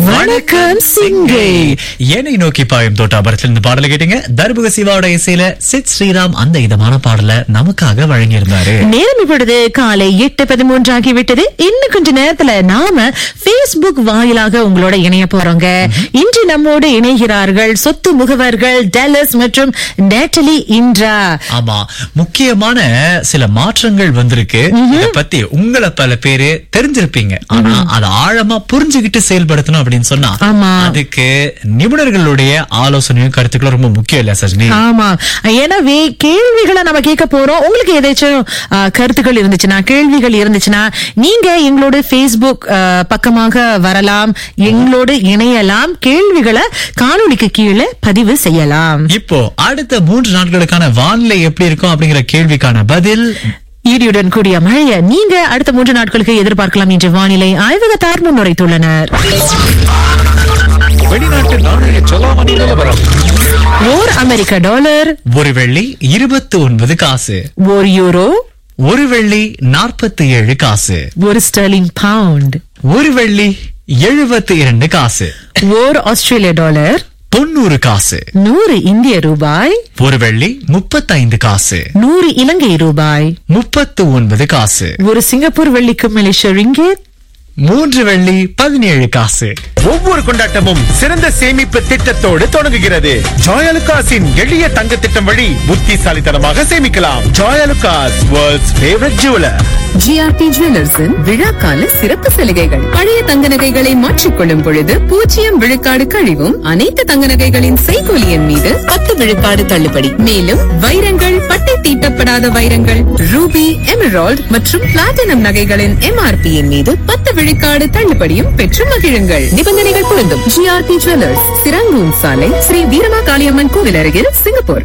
வணக்கம் சிங்கை என்னை நோக்கி பாயும் தோட்டா படத்துல இருந்து பாடல கேட்டீங்க தர்புக சிவாவோட இசையில சித் ஸ்ரீராம் அந்த இதமான பாடல நமக்காக வழங்கியிருந்தாரு நேரம் இப்பொழுது காலை எட்டு பதிமூன்று ஆகிவிட்டது இன்னும் கொஞ்ச நேரத்துல நாம Facebook வாயிலாக உங்களோட இணைய போறோங்க இன்று நம்மோடு இணைகிறார்கள் சொத்து முகவர்கள் டெலஸ் மற்றும் நேட்டலி இன்றா ஆமா முக்கியமான சில மாற்றங்கள் வந்திருக்கு இத பத்தி உங்களை பல பேரு தெரிஞ்சிருப்பீங்க ஆனா அதை ஆழமா புரிஞ்சுகிட்டு செயல்படுத்தணும் அப்படின்னு சொன்னா ஆமா. அதுக்கு நிபுணர்களுடைய ஆலோசனையும் கருத்துக்களும் ரொம்ப முக்கியம் இல்ல சஜினி ஆமா எனவே கேள்விகளை நம்ம கேட்க போறோம் உங்களுக்கு ஏதாச்சும் ஆ, கருத்துக்கள் இருந்துச்சுன்னா கேள்விகள் இருந்துச்சுன்னா நீங்க எங்களோட Facebook ஆ, பக்கமாக வரலாம் எங்களோடு இணையலாம் கேள்விகளை காணொளிக்கு கீழே பதிவு செய்யலாம் இப்போ அடுத்த மூன்று நாட்களுக்கான வானிலை எப்படி இருக்கும் அப்படிங்கிற கேள்விக்கான பதில் ஈடியுடன் கூடிய மழையை நீங்க அடுத்த மூன்று நாட்களுக்கு எதிர்பார்க்கலாம் என்று வானிலை ஆய்வகத்தார் முன்னுரைத்துள்ளனர் வெளிநாட்டு நாணய செலாவணி நிலவரம் ஓர் அமெரிக்க டாலர் ஒரு வெள்ளி இருபத்தி ஒன்பது காசு ஒரு யூரோ ஒரு வெள்ளி நாற்பத்தி ஏழு காசு ஒரு ஸ்டெர்லிங் பவுண்ட் ஒரு வெள்ளி எழுபத்தி இரண்டு காசு ஓர் ஆஸ்திரேலிய டாலர் தொண்ணூறு காசு நூறு இந்திய ரூபாய் ஒரு வெள்ளி முப்பத்தைந்து காசு நூறு இலங்கை ரூபாய் முப்பத்து ஒன்பது காசு ஒரு சிங்கப்பூர் வெள்ளிக்கு மலேசிய ரிங்கெட் மூன்று வெள்ளி பதினேழு காசு ஒவ்வொரு கொண்டாட்டமும் சிறந்த சேமிப்பு திட்டத்தோடு தொடங்குகிறது ஜாயலுகாஸின் எளிய தங்க திட்டம் வழி புத்திசாலித்தனமாக சேமிக்கலாம் Joyalukkas world's favourite jeweller GRT ஜுவல்லர்ஸின் விழாக்கால சிறப்பு சலுகைகள் பழைய தங்க நகைகளை மாற்றிக்கொள்ளும் பொழுது பூஜ்ஜியம் விழுக்காடு கழிவும் அனைத்து தங்க நகைகளின் செய்கூலியின் மீது பத்து விழுக்காடு தள்ளுபடி மேலும் வைரங்கள் பட்டை தீட்டப்படாத வைரங்கள் ரூபி எமரால்ட் மற்றும் பிளாட்டினம் நகைகளின் எம்ஆர்பியின் மீது பத்து விழுக்காடு தள்ளுபடியும் பெற்று மகிழுங்கள் நிபந்தனைகள் பொருந்தும் ஜிஆர்டி ஜுவல்லர்ஸ் சிராங்கூன் சாலை ஸ்ரீ வீரமா காளியம்மன் கோவில் அருகில் சிங்கப்பூர்